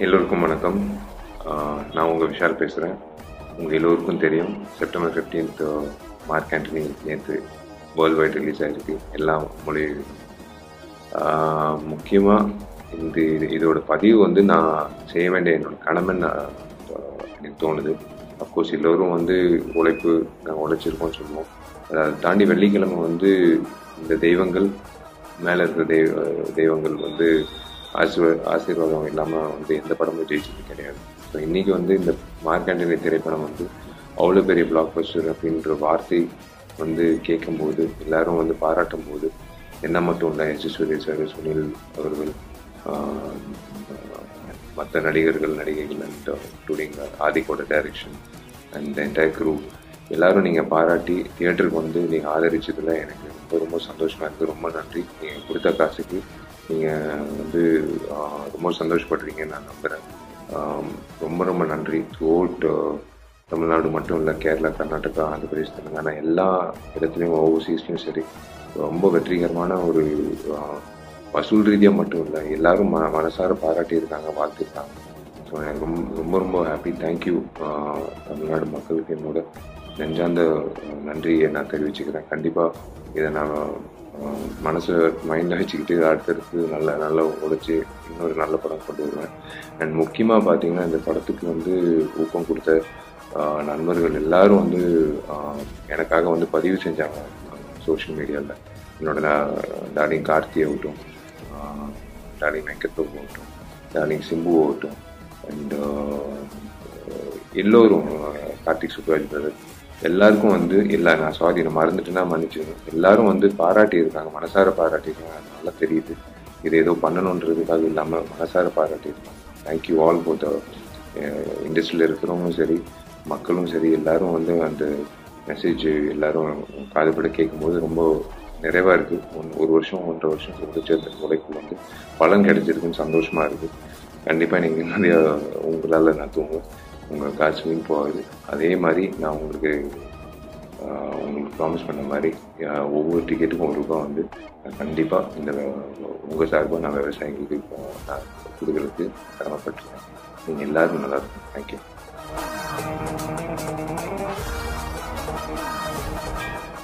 எல்லோருக்கும் வணக்கம் ஆஹ் நான் உங்கள் விஷால் பேசுகிறேன் உங்கள் எல்லோருக்கும் தெரியும் செப்டம்பர் ஃபிஃப்டீன்த் மார்க் ஆண்டனி நேற்று வேர்ல்டு வைட் ரிலீஸ் ஆகிருக்கு எல்லா மொழிகளும் முக்கியமாக இந்த இது இதோட பதிவு வந்து நான் செய்ய வேண்டிய என்னோட கடமைன்னு நான், ஆஹ் எனக்கு தோணுது அஃப்கோர்ஸ் எல்லோரும் வந்து உழைப்பு நாங்கள் உழைச்சிருக்கோம்னு சொல்லுவோம் அதை தாண்டி வெள்ளிக்கிழமை வந்து இந்த தெய்வங்கள் மேலே இருக்கிற தெய்வ தெய்வங்கள் வந்து ஆசீர்வ ஆசீர்வாதம் இல்லாமல் வந்து எந்த படமும் ஜெயிச்சது கிடையாது ஸோ இன்றைக்கி வந்து இந்த மார்க்காண்டனி திரைப்படம் வந்து அவ்வளோ பெரிய பிளாக் பஸ்டர் அப்படின்ற வார்த்தை வந்து கேட்கும்போது எல்லாரும் வந்து பாராட்டும் போது என்ன மட்டும் இல்லை எஸ் சார் சுனில் அவர்கள் மற்ற நடிகர்கள் நடிகைகள் அண்ட் இன்க்ளூடிங் ஆதிக்கோட டைரக்ஷன் அண்ட் என்டையர் குரூ எல்லாரும் நீங்கள் பாராட்டி தியேட்டருக்கு வந்து நீங்கள் ஆதரிச்சதில் எனக்கு ரொம்ப ரொம்ப சந்தோஷமாக இருக்குது ரொம்ப நன்றி நீங்கள் கொடுத்த காசுக்கு நீங்கள் வந்து ஆஹ், ரொம்ப சந்தோஷப்படுறீங்கன்னு நான் நம்புகிறேன் ரொம்ப ரொம்ப நன்றி த்ரூஅவுட் தமிழ்நாடு மட்டும் இல்லை கேரளா கர்நாடகா ஆந்திர பிரதேஷ் தெலுங்கானா எல்லா இடத்துலையும் ஓவர்சீஸ்லையும் சரி ரொம்ப வெற்றிகரமான ஒரு ஆஹ், வசூல் ரீதியாக மட்டும் இல்லை எல்லாரும் ம மனசார பாராட்டியிருக்காங்க வாழ்த்திருக்காங்க ஸோ எனக்கு ரொம்ப ரொம்ப ரொம்ப ஹாப்பி தேங்க்யூ தமிழ்நாடு மக்களுக்கு என்னோட நெஞ்சார்ந்த அஹ், நன்றியை நான் தெரிவிச்சுக்கிறேன் கண்டிப்பாக இதை நான் அஹ், மனசு மைண்டில் வச்சுக்கிட்டு அடுத்தடுத்து நல்ல நல்லா உழைச்சி இன்னொரு நல்ல படம் கொண்டு வருவேன் அண்ட் முக்கியமாக பார்த்தீங்கன்னா இந்த படத்துக்கு வந்து ஊக்கம் கொடுத்த அஹ், நண்பர்கள் எல்லாரும் வந்து அஹ், எனக்காக வந்து பதிவு செஞ்சாங்க சோஷியல் மீடியாவில் என்னோட டார்லிங் கார்த்தி ஆகட்டும் டார்லிங் வெங்கட் பிரபு ஆகட்டும் டார்லிங் சிம்பு ஆகட்டும் அண்ட் எல்லோரும் அஹ், கார்த்திக் சுப்ராஜ் பிரதர் எல்லாருக்கும் வந்து இல்லை நான் சாரி நான் மறந்துட்டேன்னா மன்னிச்சிருங்க எல்லாரும் வந்து பாராட்டி இருக்காங்க மனசார பாராட்டியிருக்காங்க அது நல்லா தெரியுது இது ஏதோ பண்ணணுன்றதுக்காக இல்லாமல் மனசார பாராட்டியிருக்காங்க தேங்க்யூ ஆல் ஃபார் த இண்டஸ்ட்ரியில் இருக்கிறவங்களும் சரி மக்களும் சரி எல்லாரும் வந்து அந்த மெசேஜ் எல்லாரும் காதுபட கேட்கும்போது ரொம்ப நிறைவாக இருக்குது ஒன் ஒரு வருஷம் ஒன்றரை வருஷம் உழைச்ச அந்த உழைப்பு வந்து பலன் கிடைச்சிருக்குன்னு சந்தோஷமாக இருக்குது கண்டிப்பாக நீங்கள் நிறையா உங்களால் நான் தூங்குவேன் உங்கள் காசு வீண் போகாது அதே மாதிரி நான் உங்களுக்கு ஆஹ், உங்களுக்கு ப்ராமிஸ் பண்ண மாதிரி ஆஹ், ஒவ்வொரு டிக்கெட்டுக்கும் ஒரு ரூபாய் வந்து நான் கண்டிப்பாக இந்த உங்கள் சார்பாக நான் விவசாயிகளுக்கு ஆஹ், நான் கொடுக்கறதுக்கு கடமைப்பட்டிருக்கேன் நீங்கள் எல்லாரும் நல்லா இருக்கும் தேங்க்யூ